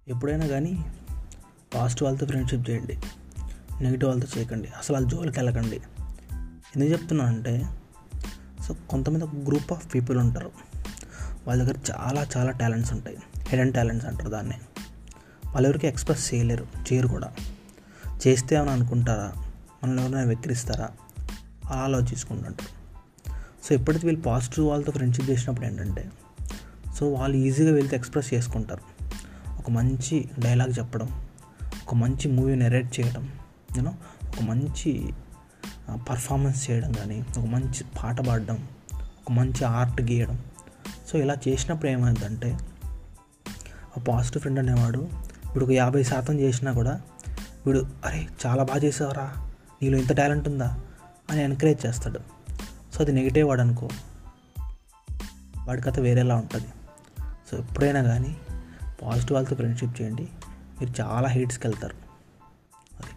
ఎప్పుడైనా కానీ పాజిటివ్ వాళ్ళతో ఫ్రెండ్షిప్ చేయండి నెగిటివ్ వాళ్ళతో చేయకండి అసలు వాళ్ళ జోలికి వెళ్ళకండి ఎందుకు చెప్తున్నానంటే సో కొంతమంది ఒక గ్రూప్ ఆఫ్ పీపుల్ ఉంటారు వాళ్ళ దగ్గర చాలా చాలా టాలెంట్స్ ఉంటాయి హిడెన్ టాలెంట్స్ అంటారు దాన్ని వాళ్ళు ఎవరికి ఎక్స్ప్రెస్ చేయలేరు చేయరు కూడా చేస్తే అని అనుకుంటారా మనల్ని ఎవరైనా వెక్కిరిస్తారా అలా ఆలోచించుకుంటుంటారు సో ఎప్పుడైతే వీళ్ళు పాజిటివ్ వాళ్ళతో ఫ్రెండ్షిప్ చేసినప్పుడు ఏంటంటే సో వాళ్ళు ఈజీగా వీళ్ళతో ఎక్స్ప్రెస్ చేసుకుంటారు ఒక మంచి డైలాగ్ చెప్పడం ఒక మంచి మూవీ నెరేట్ చేయడం యూనో ఒక మంచి పర్ఫార్మెన్స్ చేయడం కానీ ఒక మంచి పాట పాడడం ఒక మంచి ఆర్ట్ గీయడం సో ఇలా చేసినప్పుడు ఏమైందంటే ఆ పాజిటివ్ ఫ్రెండ్ అనేవాడు వీడు ఒక యాభై శాతం చేసినా కూడా వీడు అరే చాలా బాగా చేసావరా నీలో ఇంత టాలెంట్ ఉందా అని ఎంకరేజ్ చేస్తాడు సో అది నెగిటివ్ వాడు అనుకో వాడి కథ వేరేలా ఉంటుంది సో ఎప్పుడైనా కానీ పాజిటివ్ వాళ్ళతో ఫ్రెండ్షిప్ చేయండి మీరు చాలా హైట్స్కి వెళ్తారు అది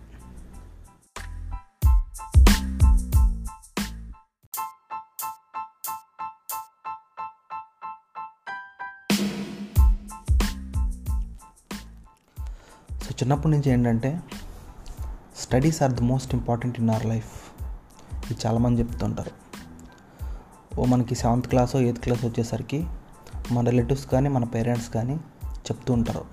సో చిన్నప్పటి నుంచి ఏంటంటే studies are the most important in our life ఇది చాలామంది చెప్తుంటారు ఓ మనకి సెవెంత్ క్లాస్ ఎయిత్ క్లాస్ వచ్చేసరికి మన రిలేటివ్స్ కానీ మన పేరెంట్స్ కానీ చెప్తూ ఉంటారు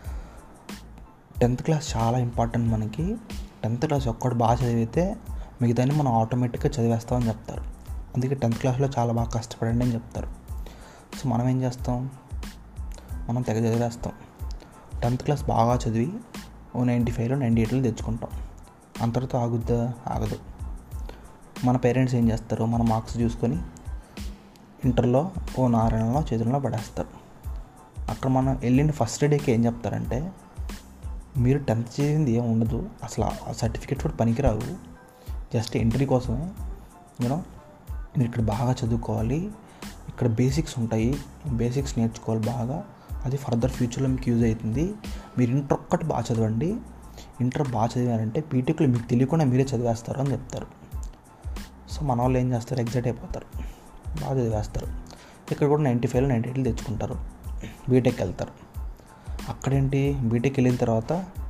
టెన్త్ క్లాస్ చాలా ఇంపార్టెంట్ మనకి టెన్త్ క్లాస్ ఒక్కటి బాగా చదివితే మిగతాని మనం ఆటోమేటిక్గా చదివేస్తామని చెప్తారు అందుకే టెన్త్ క్లాస్లో చాలా బాగా కష్టపడండి అని చెప్తారు సో మనం ఏం చేస్తాం మనం తెగ చదివేస్తాం టెన్త్ క్లాస్ బాగా చదివి ఓ నైంటీ ఫైవ్లో నైంటీ ఎయిట్లో తెచ్చుకుంటాం అంతటితో ఆగుద్దా ఆగదు మన పేరెంట్స్ ఏం చేస్తారు మన మార్క్స్ చూసుకొని ఇంటర్లో ఓ నారాయణలో చేతుల్లో పడేస్తారు అక్కడ మనం వెళ్ళిన ఫస్ట్ డేకి ఏం చెప్తారంటే మీరు టెన్త్ చేసింది ఏం ఉండదు అసలు ఆ సర్టిఫికేట్ కూడా పనికిరావు జస్ట్ ఎంట్రీ కోసమే యూనో మీరు ఇక్కడ బాగా చదువుకోవాలి ఇక్కడ బేసిక్స్ ఉంటాయి బేసిక్స్ నేర్చుకోవాలి బాగా అది ఫర్దర్ ఫ్యూచర్లో మీకు యూజ్ అవుతుంది మీరు ఇంటర్ ఒక్కటి బాగా చదవండి ఇంటర్ బాగా చదివారంటే బీటెక్లో మీకు తెలియకుండా మీరే చదివేస్తారు అని చెప్తారు సో మన వాళ్ళు ఏం చేస్తారు ఎగ్జైట్ అయిపోతారు బాగా చదివేస్తారు ఇక్కడ కూడా నైంటీ ఫైవ్లో నైంటీ ఎయిట్లు తెచ్చుకుంటారు బీటెక్ వెళ్తారు అక్కడేంటి బీటెక్ వెళ్ళిన తర్వాత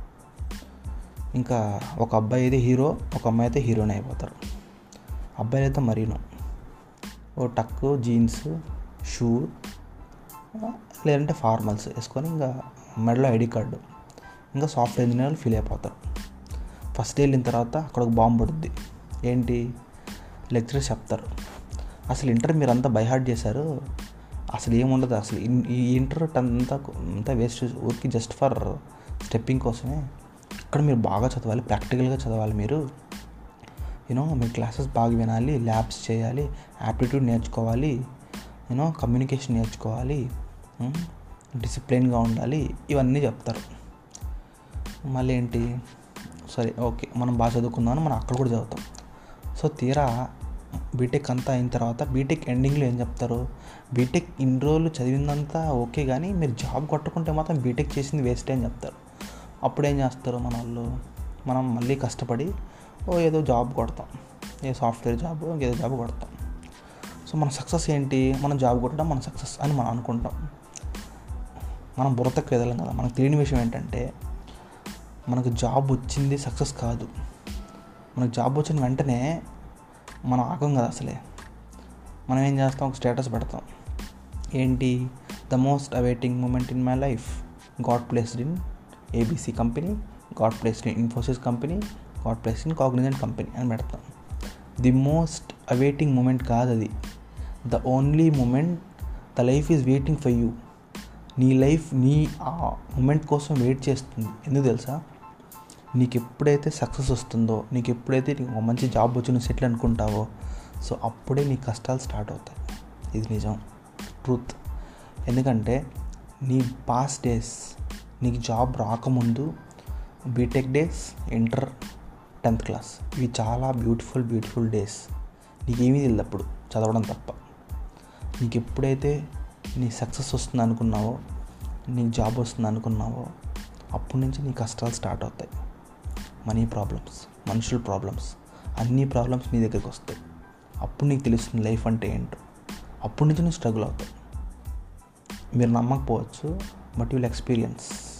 ఇంకా ఒక అబ్బాయి అయితే హీరో ఒక అమ్మాయి అయితే హీరోయిన్ అయిపోతారు అబ్బాయిలు అయితే మరీను ఓ టక్ జీన్స్ షూ లేదంటే ఫార్మల్స్ వేసుకొని ఇంకా మెడలో ఐడి కార్డు ఇంకా సాఫ్ట్వేర్ ఇంజనీర్లు ఫీల్ అయిపోతారు ఫస్ట్ వెళ్ళిన తర్వాత అక్కడ ఒక బాంబు పడుద్ది ఏంటి లెక్చరర్స్ చెప్తారు అసలు ఇంటర్ మీరు అంతా బైహార్ట్ చేశారు అసలు ఏముండదు అసలు ఈ ఇంటర్ అంతా అంతా వేస్ట్ ఊరికి జస్ట్ ఫర్ స్టెప్పింగ్ కోసమే ఇక్కడ మీరు బాగా చదవాలి ప్రాక్టికల్గా చదవాలి మీరు యూనో మీరు క్లాసెస్ బాగా వినాలి ల్యాబ్స్ చేయాలి యాప్టిట్యూడ్ నేర్చుకోవాలి యూనో కమ్యూనికేషన్ నేర్చుకోవాలి డిసిప్లిన్గా ఉండాలి ఇవన్నీ చెప్తారు మళ్ళీ ఏంటి సరే ఓకే మనం బాగా చదువుకుందామని మనం అక్కడ కూడా చదువుతాం సో తీరా బీటెక్ అంతా అయిన తర్వాత బీటెక్ ఎండింగ్లో ఏం చెప్తారు బీటెక్ ఇన్ని రోజులు చదివిందంతా ఓకే కానీ మీరు జాబ్ కొట్టుకుంటే మాత్రం బీటెక్ చేసింది వేస్ట్ అని చెప్తారు అప్పుడు ఏం చేస్తారు మన వాళ్ళు మనం మళ్ళీ కష్టపడి ఓ ఏదో జాబ్ కొడతాం ఏ సాఫ్ట్వేర్ జాబ్ ఏదో జాబ్ కొడతాం సో మన సక్సెస్ ఏంటి మనం జాబ్ కొట్టడం మన సక్సెస్ అని మనం అనుకుంటాం మనం బుర్రతకు ఎదలం కదా మనకు తెలియని విషయం ఏంటంటే మనకు జాబ్ వచ్చింది సక్సెస్ కాదు మనకు జాబ్ వచ్చిన వెంటనే మనం ఆగం కదా అసలే మనం ఏం చేస్తాం ఒక స్టేటస్ పెడతాం ఏంటి the most awaiting moment in my life got placed in ABC company got placed in Infosys company got placed in Cognizant company అని పెడతాం ది మోస్ట్ అవైటింగ్ మూమెంట్ కాదు అది the only moment the life is waiting for you నీ life నీ ఆ moment కోసం wait చేస్తుంది ఎందుకు తెలుసా నీకు ఎప్పుడైతే సక్సెస్ వస్తుందో నీకు ఎప్పుడైతే నీకు ఒక మంచి జాబ్ వచ్చి నువ్వు సెటిల్ అనుకుంటావో సో అప్పుడే నీ కష్టాలు స్టార్ట్ అవుతాయి ఇది నిజం ట్రూత్ ఎందుకంటే నీ పాస్ట్ డేస్ నీకు జాబ్ రాకముందు BTech days inter tenth class ఇవి చాలా బ్యూటిఫుల్ బ్యూటిఫుల్ డేస్ నీకేమీ తెలియదు అప్పుడు చదవడం తప్ప నీకు ఎప్పుడైతే నీ సక్సెస్ వస్తుంది అనుకున్నావో నీకు జాబ్ వస్తుంది అనుకున్నావో అప్పటి నుంచి నీ కష్టాలు స్టార్ట్ అవుతాయి మనీ ప్రాబ్లమ్స్ మనుషుల ప్రాబ్లమ్స్ అన్ని ప్రాబ్లమ్స్ నీ దగ్గరికి వస్తాయి అప్పుడు నీకు తెలుస్తుంది లైఫ్ అంటే ఏంటో అప్పటి నుంచి నువ్వు స్ట్రగుల్ అవుతావు మీరు నమ్మకపోవచ్చు బట్ విల్ ఎక్స్పీరియన్స్